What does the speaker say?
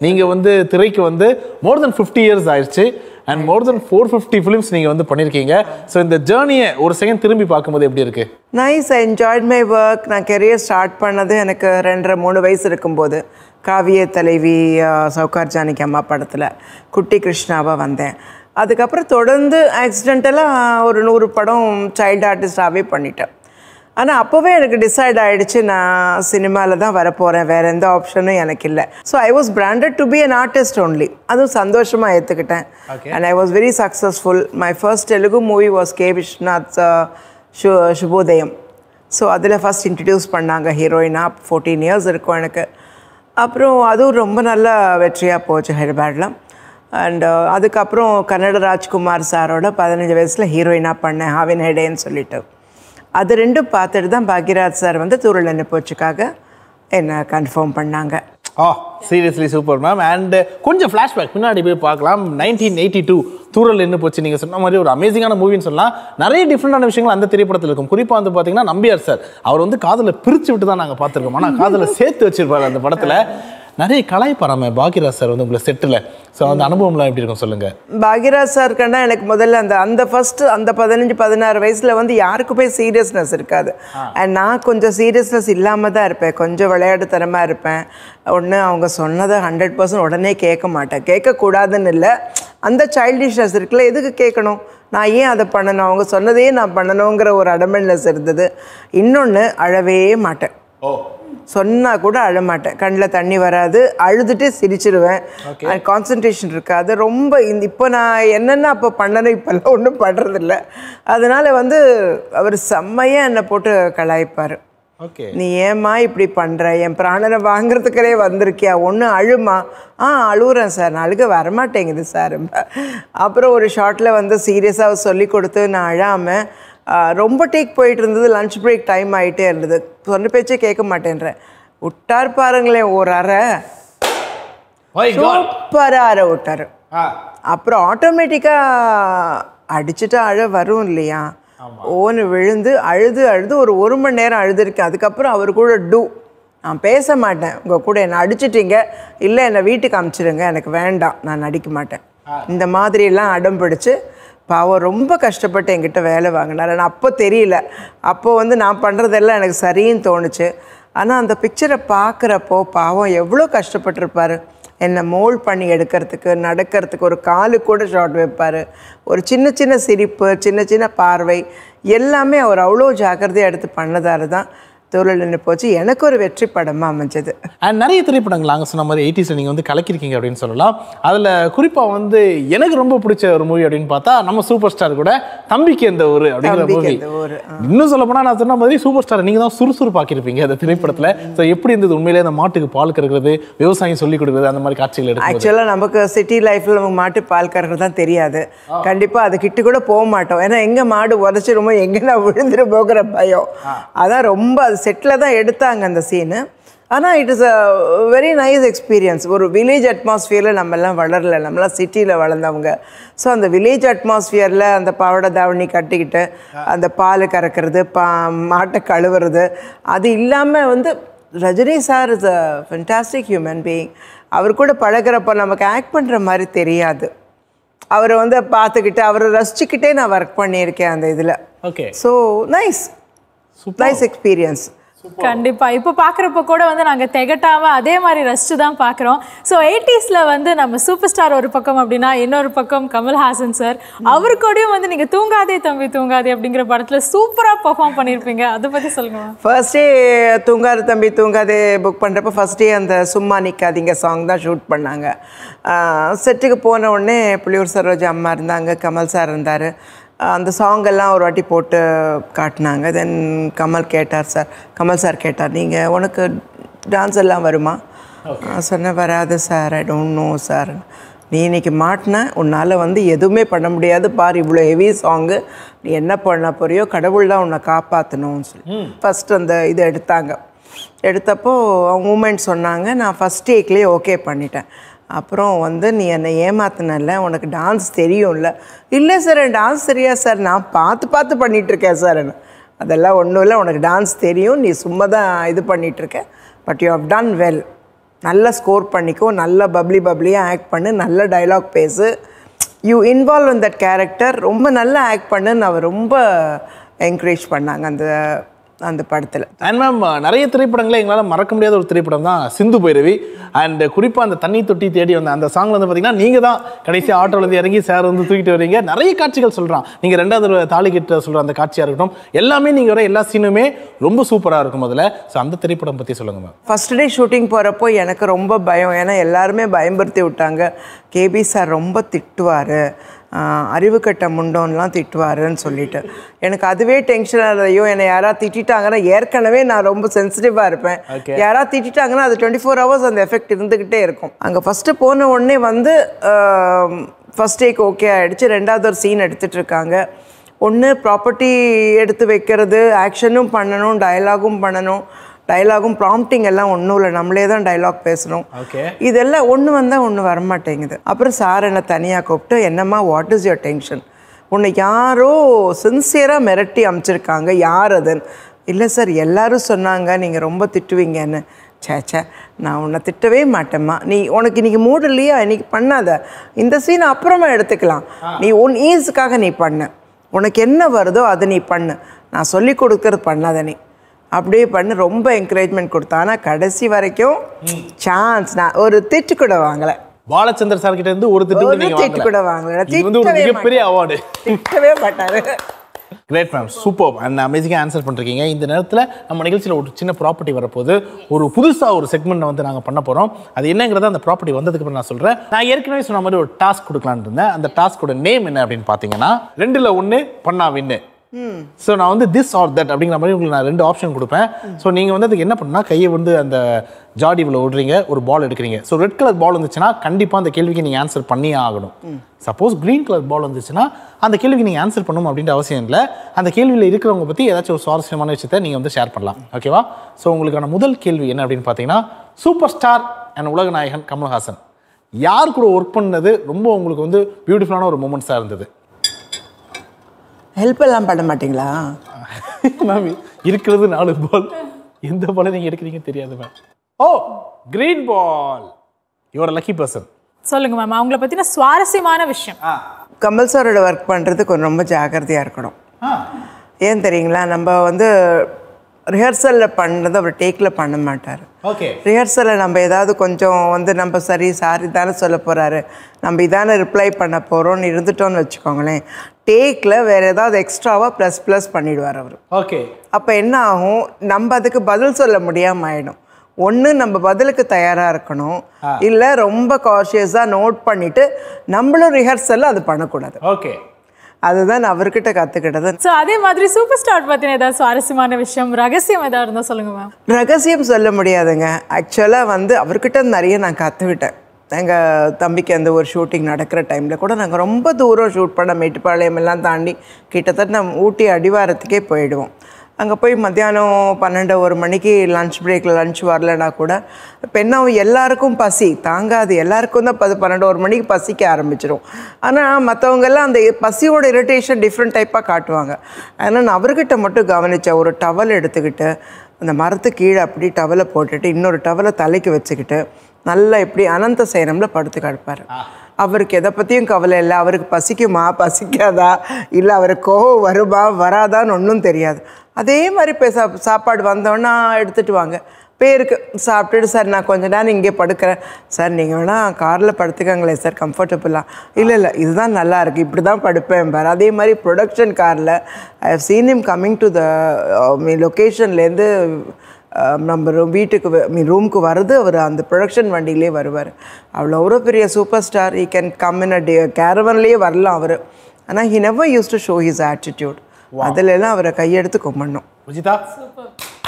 நீங்கள் வந்து திரைக்கு வந்து மோர் தென் ஃபிஃப்டி இயர்ஸ் ஆயிடுச்சு and more than four fifty films நீங்கள் வந்து பண்ணியிருக்கீங்க ஸோ இந்த ஜேர்னியை ஒரு செகண்ட் திரும்பி பார்க்கும்போது எப்படி இருக்கு nice I enjoyed my work நான் கெரியர் ஸ்டார்ட் பண்ணது எனக்கு ரெண்டரை மூணு வயசு இருக்கும்போது காவிய தலைவி அஹ், சௌகார் ஜானகி அம்மா படத்தில் குட்டி கிருஷ்ணாவாக வந்தேன் அதுக்கப்புறம் தொடர்ந்து ஆக்சிடென்டலாக ஒரு நூறு படம் சைல்டு ஆர்டிஸ்டாகவே பண்ணிட்டேன் ஆனால் அப்போவே எனக்கு டிசைட் ஆயிடுச்சு நான் சினிமாவில் தான் வரப்போகிறேன் வேறு எந்த ஆப்ஷனும் எனக்கு இல்லை so I was branded to be an artist only அதுவும் சந்தோஷமாக ஏற்றுக்கிட்டேன் and I was very successful my first Telugu movie was K Viswanath சு சுபோதயம் ஸோ அதில் ஃபஸ்ட் இன்ட்ரடியூஸ் பண்ணாங்க ஹீரோயினாக ஃபோர்டீன் இயர்ஸ் இருக்கும் எனக்கு அப்புறம் அதுவும் ரொம்ப நல்ல வெற்றியாக போச்சு ஹைதராபாடில் அண்ட் அதுக்கப்புறம் கன்னட ராஜ்குமார் சாரோட பதினஞ்சு வயசில் ஹீரோயினாக பண்ணேன் ஹாவின் ஹெடேன்னு சொல்லிட்டு அது ரெண்டும் பார்த்துட்டு தான் பாக்யராஜ் சார் வந்து தூரல் என்ன போச்சுக்காக என்னை கன்ஃபார்ம் பண்ணாங்க ஆ சீரியஸ்லி சூப்பர் மேம் அண்ட் கொஞ்சம் ஃப்ளாஷ்பேக் பின்னாடி போய் பார்க்கலாம் நைன்டீன் எயிட்டி டூ தூரல் என்ன போச்சு நீங்கள் சொன்ன மாதிரி ஒரு அமேசிங்கான மூவின்னு சொல்லலாம் நிறைய டிஃப்ரெண்டான விஷயங்கள் அந்த திரைப்படத்தில் இருக்கும் குறிப்பாக வந்து பார்த்தீங்கன்னா நம்பியார் சார் அவர் வந்து காதலை பிரித்து விட்டு தான் நாங்கள் பார்த்துருக்கோம் ஆனால் காதலை சேர்த்து வச்சிருப்பாரு அந்த படத்தில் நிறைய கலாய்ப்பாராம பாக்யராஜ் சார் வந்து உங்களை செட்டில் ஸோ அந்த அனுபவம்லாம் எப்படி இருக்கும் சொல்லுங்கள் பாக்யராஜ் சார் கண்டா எனக்கு முதல்ல அந்த அந்த ஃபர்ஸ்ட் அந்த பதினஞ்சு பதினாறு வயசுல வந்து யாருக்குமே சீரியஸ்னஸ் இருக்காது அண்ட் நான் கொஞ்சம் சீரியஸ்னஸ் இல்லாமல் தான் இருப்பேன் கொஞ்சம் விளையாட்டுத்தனமாக இருப்பேன் ஒன்று அவங்க சொன்னதை ஹண்ட்ரட் பர்சன்ட் உடனே கேட்க மாட்டேன் கேட்கக்கூடாதுன்னு இல்லை அந்த சைல்டிஷ்னஸ் இருக்குல்ல எதுக்கு கேட்கணும் நான் ஏன் அதை பண்ணணும் அவங்க சொன்னதையே நான் பண்ணணுங்கிற ஒரு அடமெண்ட்னஸ் இருந்தது இன்னொன்று அழவே மாட்டேன் ஓ சொன்னா கூட அழமாட்டேன் கண்ணில் தண்ணி வராது அழுதுட்டு சிரிச்சிருவேன் கான்சன்ட்ரேஷன் இருக்காது ரொம்ப இந்த இப்போ நான் என்னென்ன அப்போ பண்ணணும் இப்போல்லாம் ஒன்றும் பண்ணுறதில்ல அதனால வந்து அவர் செம்மையாக என்னை போட்டு கலாய்ப்பார் ஓகே நீ ஏம்மா இப்படி பண்ணுற என் பிராணனை வாங்குறதுக்கே வந்திருக்கியா ஒன்று அழுமா ஆ அழுகுறேன் சார் நான் அழுக வரமாட்டேங்குது சார் அப்புறம் ஒரு ஷார்ட்டில் வந்து சீரியஸாக சொல்லி கொடுத்து நான் அழாமல் ரொம்ப டேக் போயிட்டு இருந்தது லஞ்ச் பிரேக் டைம் ஆகிட்டே இருந்தது சொன்ன பேச்சே கேட்க மாட்டேன்றேன் விட்டார் பாருங்களேன் ஒரு அறை சூப்பராக அறை விட்டார் அப்புறம் ஆட்டோமேட்டிக்காக அடிச்சுட்டு அழ வரும் இல்லையா ஓன்னு விழுந்து அழுது அழுது ஒரு ஒரு மணி நேரம் அழுதுருக்கேன் அதுக்கப்புறம் அவர் கூட டூ நான் பேச மாட்டேன் உங்கள் கூட என்னை அடிச்சிட்டீங்க இல்லை என்னை வீட்டுக்கு அமுச்சிடுங்க எனக்கு வேண்டாம் நான் நடிக்க மாட்டேன் இந்த மாதிரியெல்லாம் அடம் பிடிச்சு பாவம் ரொம்ப கஷ்டப்பட்டு என்கிட்ட வேலை வாங்கினார் ஆனால் அப்போ தெரியல அப்போ வந்து நான் பண்ணுறதெல்லாம் எனக்கு சரின்னு தோணுச்சு ஆனால் அந்த பிக்சரை பார்க்குறப்போ பாவம் எவ்வளோ கஷ்டப்பட்டிருப்பாரு என்னை மோல்ட் பண்ணி எடுக்கிறதுக்கு நடக்கிறதுக்கு ஒரு காலு கூட ஷார்ட் வைப்பார் ஒரு சின்ன சின்ன சிரிப்பு சின்ன சின்ன பார்வை எல்லாமே அவர் அவ்வளோ ஜாக்கிரதையாக எடுத்து பண்ணதால தான் தொழில் நின்று போச்சு எனக்கு ஒரு வெற்றி படமாக அமைஞ்சது அண்ட் நிறைய திரைப்படங்கள் நாங்கள் சொன்ன மாதிரி எயிட்டிஸில் நீங்கள் வந்து கலக்கிருக்கீங்க அப்படின்னு சொல்லலாம் அதில் குறிப்பாக வந்து எனக்கு ரொம்ப பிடிச்ச ஒரு மூவி அப்படின்னு பார்த்தா நம்ம சூப்பர் ஸ்டார் கூட தம்பிக்கு எந்த ஊர் அப்படிங்கிற தம்பிக்கு மூவி எந்த ஊரு, இன்னும் சொல்ல போனால் நான் சொன்ன மாதிரி சூப்பர் ஸ்டார் நீங்கள் தான் சுறுசுறுப்பாக்கியிருப்பீங்க அந்த திரைப்படத்தில் ஸோ எப்படி இருந்தது உண்மையிலே அந்த மாட்டுக்கு பால் கறக்கிறது விவசாயம் சொல்லிக் கொடுக்குறது அந்த மாதிரி காட்சிகள் எடுக்கும் ஆக்சுவலாக நமக்கு சிட்டி லைஃப்பில் நமக்கு மாட்டு பால் கறக்கிறது தான் தெரியாது கண்டிப்பாக அது கிட்ட கூட போக மாட்டோம் ஏன்னா எங்கே மாடு உதச்சிருமோ எங்கே நான் விழுந்துட்டு போகிற பயம் அதான் ரொம்ப அது செட்டில் தான் எடுத்தாங்க அந்த சீனு ஆனால் it is a very nice experience ஒரு வில்லேஜ் அட்மாஸ்ஃபியரில் நம்மெல்லாம் வளரல நம்மலாம் சிட்டியில் வளர்ந்தவங்க ஸோ அந்த வில்லேஜ் அட்மாஸ்ஃபியரில் அந்த பாவாடை தாவணி கட்டிக்கிட்டு அந்த பால் கறக்கிறது பா மாட்டை கழுவுறது அது இல்லாமல் வந்து Rajini sir is a fantastic human being அவர் கூட பழகுறப்ப நமக்கு ஆக்ட் பண்ணுற மாதிரி தெரியாது அவரை வந்து பார்த்துக்கிட்டு அவரை ரசிச்சுக்கிட்டே நான் ஒர்க் பண்ணியிருக்கேன் அந்த இதில் okay so nice nice experience கண்டிப்பா இப்போ பார்க்குறப்ப கூட வந்து நாங்க திகட்டாம அதே மாதிரி ரசிச்சு தான் பார்க்குறோம் ஸோ எயிட்டிஸ்ல வந்து நம்ம சூப்பர் ஸ்டார் ஒரு பக்கம் அப்படின்னா இன்னொரு பக்கம் கமல்ஹாசன் சார் அவரு கூடயும் வந்து நீங்க தூங்காதே தம்பி தூங்காதே அப்படிங்கிற படத்துல சூப்பரா பெர்ஃபார்ம் பண்ணியிருப்பீங்க அதை பத்தி சொல்லுங்க ஃபர்ஸ்டே தூங்காது தம்பி தூங்காதே புக் பண்ணுறப்ப ஃபர்ஸ்டே அந்த சும்மா நிற்காதீங்க சாங் தான் ஷூட் பண்ணாங்க செட்டுக்கு போன உடனே புளியூர் சரோஜா அம்மா இருந்தாங்க கமல் சார் இருந்தார் அந்த சாங் எல்லாம் ஒரு வாட்டி போட்டு காட்டினாங்க தென் கமல் கேட்டார் சார் கமல் சார் கேட்டார் நீங்கள் உனக்கு டான்ஸ் எல்லாம் வருமா நான் சொன்னேன் வராது sir I don't know sir நீ இன்னைக்கு மாட்டின உன்னால் வந்து எதுவுமே பண்ண முடியாது பார் இவ்வளோ ஹெவி சாங்கு நீ என்ன பண்ண போறியோ கடவுள் தான் உன்னை காப்பாற்றணும்னு சொல்லி ஃபஸ்ட் அந்த இது எடுத்தாங்க எடுத்தப்போ அவங்க மூமெண்ட் சொன்னாங்க நான் ஃபஸ்ட் டேக்லேயே ஓகே பண்ணிட்டேன் அப்புறம் வந்து நீ என்னை ஏமாத்தினல உனக்கு டான்ஸ் தெரியும்ல இல்லை சார் டான்ஸ் தெரியாது சார் நான் பார்த்து பார்த்து பண்ணிட்டு இருக்கேன் சார் அதெல்லாம் ஒன்றும் இல்லை உனக்கு டான்ஸ் தெரியும் நீ சும்மா தான் இது பண்ணிட்டு இருக்க but you have done well நல்லா ஸ்கோர் பண்ணிக்கோ நல்லா பப்ளி பப்ளியாக ஆக்ட் பண்ணு நல்ல டைலாக் பேசு you involve in that character ரொம்ப நல்லா ஆக்ட் பண்ணுன்னு அவர் ரொம்ப என்கரேஜ் பண்ணாங்க அந்த அந்த படத்தில் அண்ட் மேம் நிறைய திரைப்படங்களை எங்களால் மறக்க முடியாத ஒரு திரைப்படம் தான் சிந்து பைரவி அண்ட் குறிப்பாக அந்த தண்ணி தொட்டி தேடி வந்த அந்த சாங்ல வந்து பார்த்தீங்கன்னா நீங்கள் தான் கடைசி ஆட்டோலேருந்து இறங்கி சார் வந்து தூக்கிட்டு வரீங்க நிறைய காட்சிகள் சொல்கிறான் நீங்கள் ரெண்டாவது தடவை தாலி கிட்ட சொல்கிற அந்த காட்சியாக இருக்கட்டும் எல்லாமே நீங்கள் வர எல்லா சீனுமே ரொம்ப சூப்பராக இருக்கும் அதில் ஸோ அந்த திரைப்படம் பற்றி சொல்லுங்கள் மேம் ஃபஸ்ட் டே ஷூட்டிங் போகிறப்போ எனக்கு ரொம்ப பயம் ஏன்னா எல்லாருமே பயம்படுத்தி விட்டாங்க கேபி சார் ரொம்ப திட்டுவார் அறிவு கட்ட முண்டோன்லாம் திட்டுவாருன்னு சொல்லிட்டு எனக்கு அதுவே டென்ஷன் ஐயோ என்னை யாராவது திட்டிட்டாங்கன்னா ஏற்கனவே நான் ரொம்ப சென்சிட்டிவாக இருப்பேன் Okay. யாராவது திட்டிட்டாங்கன்னா அது டுவெண்ட்டி ஃபோர் ஹவர்ஸ் அந்த எஃபெக்ட் இருந்துக்கிட்டே இருக்கும் அங்கே ஃபஸ்ட்டு போன உடனே வந்து ஃபஸ்ட் டேக்கு ஓகே ஆகிடுச்சு ரெண்டாவது ஒரு சீன் எடுத்துகிட்டு இருக்காங்க ஒன்று ப்ராப்பர்ட்டி எடுத்து வைக்கிறது ஆக்ஷனும் பண்ணணும் டயலாகும் பண்ணணும் டயலாகும் ப்ராம்ப்டிங் எல்லாம் ஒன்றும் இல்லை நம்மளே தான் டயலாக் பேசணும் ஓகே இதெல்லாம் ஒன்று வந்தால் ஒன்று வரமாட்டேங்குது அப்புறம் சார் என்னை தனியாக கூப்பிட்டு என்னம்மா வாட் இஸ் யுவர் டென்ஷன் உன்னை யாரோ சின்சியராக மிரட்டி அமைச்சிருக்காங்க யார் அதுன்னு இல்லை சார் எல்லாரும் சொன்னாங்க நீங்கள் ரொம்ப திட்டுவீங்கன்னு ச்சே ச்சே நான் உன்னை திட்டவே மாட்டேம்மா நீ உனக்கு இன்னைக்கு மூடு இல்லையா இன்னைக்கு பண்ணாத இந்த சீன் அப்புறமா எடுத்துக்கலாம் நீ உன் ஈஸுக்காக நீ பண்ணு உனக்கு என்ன வருதோ அதை நீ பண்ணு நான் சொல்லி கொடுக்கறது பண்ணாத நீ அப்படியே பண்ணி ரொம்ப என்கரேஜ்மெண்ட் கொடுத்தா ஆனால் கடைசி வரைக்கும் சான்ஸ் நான் ஒரு திட்டு கூட வாங்கலை பாலச்சந்தர் சார் கிட்ட இருந்து ஒரு திட்டு கூட ஒரு நீங்க திட்டு கூட வாங்கல வாங்கல இது வந்து ஒரு திட்டவே மிகப்பெரிய அவார்டு திட்டவே மாட்டாரு கிரேட் மேம் சூப்பர் அண்ட் அமேசிங்காக ஆன்சர் பண்ணிருக்கீங்க இந்த நேரத்தில் நம்ம நிகழ்ச்சியில் ஒரு சின்ன ப்ராப்பர்ட்டி வரப்போது ஒரு புதுசாக ஒரு செக்மெண்ட் வந்து நாங்கள் பண்ண போகிறோம் அது என்னங்கிறத அந்த ப்ராப்பர்ட்டி வந்ததுக்கு அப்புறம் நான் சொல்கிறேன் நான் ஏற்கனவே சொன்ன மாதிரி ஒரு டாஸ்க் கொடுக்கலான்னு இருந்தேன் அந்த டாஸ்கோட நேம் என்ன அப்படின்னு பார்த்தீங்கன்னா ரெண்டில் ஒன்று பண்ணா வின்னு ஸோ நான் வந்து திஸ் ஆர் தட் அப்படிங்கிற மாதிரி உங்களுக்கு நான் ரெண்டு ஆப்ஷன் கொடுப்பேன் ஸோ நீங்கள் வந்து அதுக்கு என்ன பண்ணா கையை வந்து அந்த ஜாடிவில் விடுறீங்க ஒரு பால் எடுக்கிறீங்க ஸோ ரெட் கலர் பால் இருந்துச்சுன்னா கண்டிப்பாக அந்த கேள்விக்கு நீங்கள் ஆன்சர் பண்ணியே ஆகணும் சப்போஸ் க்ரீன் கலர் பால் இருந்துச்சுன்னா அந்த கேள்விக்கு நீங்கள் ஆன்சர் பண்ணணும் அப்படின்ற அவசியம் இல்லை அந்த கேள்வியில் இருக்கிறவங்க பற்றி ஏதாச்சும் ஒரு சுவாரஸ்யமான விஷயத்தை நீங்கள் வந்து ஷேர் பண்ணலாம் ஓகேவா ஸோ உங்களுக்கான முதல் கேள்வி என்ன அப்படின்னு பார்த்தீங்கன்னா சூப்பர் ஸ்டார் அண்ட் உலக நாயகன் கமல்ஹாசன் யார் கூட ஒர்க் பண்ணது ரொம்ப உங்களுக்கு வந்து பியூட்டிஃபுல்லான ஒரு மூமெண்ட்ஸாக இருந்தது ஹெல்ப் எல்லாம் பண்ண மாட்டீங்களா மேம் இருக்கிறது நாலு பால் எந்த பாலை நீங்கள் எடுக்கிறீங்க தெரியாது ma'am oh green ball your lucky person சொல்லுங்க மேம் அவங்கள பத்தின சுவாரஸ்யமான விஷயம் கமல் சாரோட ஒர்க் பண்ணுறது கொஞ்சம் ரொம்ப ஜாக்கிரதையாக இருக்கணும் ஏன் தெரியுங்களா நம்ம வந்து ரிஹர்சலில் பண்ணுறது அவர் டேக்கில் பண்ண மாட்டார் ஓகே ரிஹர்சலில் நம்ம ஏதாவது கொஞ்சம் வந்து நம்ம சரி சாரி தானே சொல்ல போகிறாரு நம்ம இதானே ரிப்ளை பண்ண போகிறோம்னு இருந்துட்டோம்னு வச்சுக்கோங்களேன் டேக்கில் வேறு ஏதாவது எக்ஸ்ட்ராவாக ப்ளஸ் ப்ளஸ் பண்ணிடுவார் அவர் ஓகே அப்போ என்ன ஆகும் நம்ம அதுக்கு பதில் சொல்ல முடியாமல் ஆயிடும் ஒன்று நம்ம பதிலுக்கு தயாராக இருக்கணும் இல்லை ரொம்ப காஷியஸாக நோட் பண்ணிவிட்டு நம்மளும் ரிஹர்சலில் அது பண்ணக்கூடாது ஓகே அதுதான் நான் அவர்கிட்ட கற்றுக்கிட்டது ஸோ அதே மாதிரி சூப்பர் ஸ்டார் பத்தின ஏதாவது சுவாரஸ்யமான விஷயம் ரகசியம் ஏதாவது இருந்தா சொல்லுங்க மேம் ரகசியம் சொல்ல முடியாதுங்க ஆக்சுவலாக வந்து அவர்கிட்ட நிறைய நான் கற்றுக்கிட்டேன் எங்கள் தம்பிக்கு அந்த ஒரு ஷூட்டிங் நடக்கிற டைமில் கூட நாங்கள் ரொம்ப தூரம் ஷூட் பண்ண மேட்டுப்பாளையம் எல்லாம் தாண்டி கிட்டத்தட்ட நம்ம ஊட்டி அடிவாரத்துக்கே போயிடுவோம் அங்கே போய் மத்தியானம் பன்னெண்டு ஒரு மணிக்கு லஞ்ச் பிரேக்கில் லஞ்ச் வரலனா கூட பெண்ணாவும் எல்லாருக்கும் பசி தாங்காது எல்லாருக்கும் தான் பது பன்னெண்டு ஒரு மணிக்கு பசிக்க ஆரம்பிச்சிடும் ஆனால் மற்றவங்கெல்லாம் அந்த பசியோட இரிட்டேஷன் டிஃப்ரெண்ட் டைப்பாக காட்டுவாங்க அதனால் நான் அவர்கிட்ட மட்டும் கவனித்தேன் ஒரு டவல் எடுத்துக்கிட்டு அந்த மரத்து கீழே அப்படி டவலை போட்டுட்டு இன்னொரு டவலை தலைக்கு வச்சுக்கிட்டு நல்லா இப்படி அனந்த சயனம்ல படுத்து கிடப்பார் அவருக்கு எதை பற்றியும் கவலை இல்லை அவருக்கு பசிக்குமா பசிக்காதா இல்லை அவருக்கு கோவம் வருமா வராதான்னு ஒன்றும் தெரியாது அதே மாதிரி இப்போ சா சாப்பாடு வந்தோன்னா எடுத்துகிட்டு வாங்க பேருக்கு சாப்பிட்டுட்டு சார் நான் கொஞ்ச நேரம் இங்கே படுக்கிறேன் சார் நீங்கள் வேணால் காரில் படுத்துக்கங்களேன் சார் கம்ஃபர்டபுளாக இல்லை இல்லை இதுதான் நல்லா இருக்குது இப்படி தான் படுப்பேன் பார் அதே மாதிரி ப்ரொடக்ஷன் காரில் I have seen I'm coming to the me லொக்கேஷன்லேருந்து நம்ம room- வீட்டுக்கு மீ ரூமுக்கு வர்றது அவர் அந்த ப்ரொடக்ஷன் வண்டியிலே வருவார் அவ்வளோ ஒரு பெரிய super star he can come in a day கேரவன்லேயே வரலாம் அவர் ஆனால் he never use to show his attitude அதிலெல்லாம் அவரை கையெடுத்து கும்பிடணும் விஜிதா